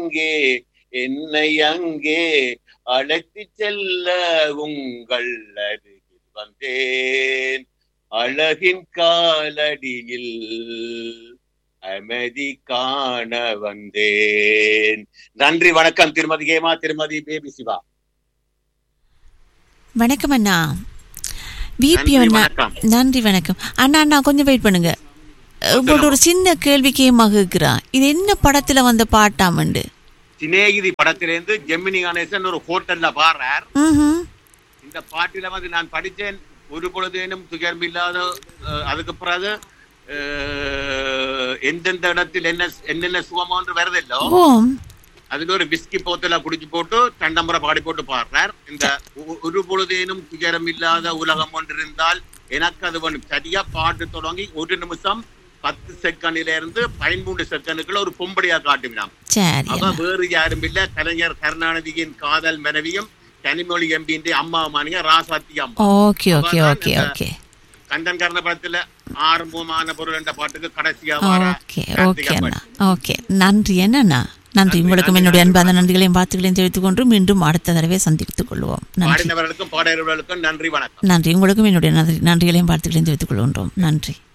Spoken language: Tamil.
எங்கே என்னை அங்கே அழைத்து செல்ல உங்கள் அருகில் வந்தேன் அழகின் காலடியில் அமைதி காண வந்தேன் நன்றி வணக்கம் திருமதி ஹேமா திருமதி பேபி சிவா வணக்கம் அண்ணா விபி நன்றி, அண்ணா வணக்கம். நன்றி வணக்கம் அண்ணா அண்ணா கொஞ்சம் வெயிட் பண்ணுங்க உங்களோட ஒரு சின்ன கேள்விக்கு மகுக்கிறா இது என்ன படத்துல வந்த பாட்டாமண்டு சிநேகிதி படத்திலிருந்து ஜெமினி கணேசன் ஒரு ஹோட்டல்ல பாடுறார் ம்ஹும். இந்த பாட்டில வந்து நான் படித்தேன் ஒரு பொழுதேனும் துயரம் இல்லாத அஹ், அதுக்கு பிறகு அஹ், எந்தெந்த இடத்தில் என்ன என்னென்ன சுகமோன்று வருதில்லோ ஓம் அதுல ஒரு பிஸ்கி போத்தல குடிச்சு போட்டு தண்டம்பரை பாடி போட்டு பாடுறார் இந்த ஒ- ஒரு பொழுதேனும் துயரம் இல்லாத உலகம் ஒன்று இருந்தால் எனக்கு அது வேணும் சரியா பாட்டு தொடங்கி ஒரு நிமிஷம் பத்து செகண்ட்ல இருந்து பதிமூன்று செகண்டுக்குள்ள ஒரு பொம்படியா காட்டுவினான் சரி அவ அண்ணா வேறு யாரும் இல்ல கலைஞர் கருணாநிதியின் காதல் மனைவியும் கனிமொழி எம்பியின் அம்மா மானிய ராசாத்தி அம்மா okay okay okay okay Kandan Karna படத்துல ஆரம்பமான பொருள் என்ற பாட்டுக்கு கடைசியா வர ஓகே ஓகே அண்ணா ஓகே நன்றி என்னண்ணா நன்றி உங்களுக்கும் நன்றி, என்னுடைய நன்றி, அன்பான நன்றிகளையும் வாழ்த்துக்களையும் தெரிவித்துக் கொண்டு மீண்டும் அடுத்த தடவை சந்தித்துக் கொள்வோம் நன்றி பாடினவர்களுக்கும் பாடகர்களுக்கும் நன்றி வணக்கம் நன்றி உங்களுக்கும் என்னுடைய நன்றி நன்றிகளையும் வாழ்த்துக்களையும் தெரிவித்துக் கொள்கின்றோம் நன்றி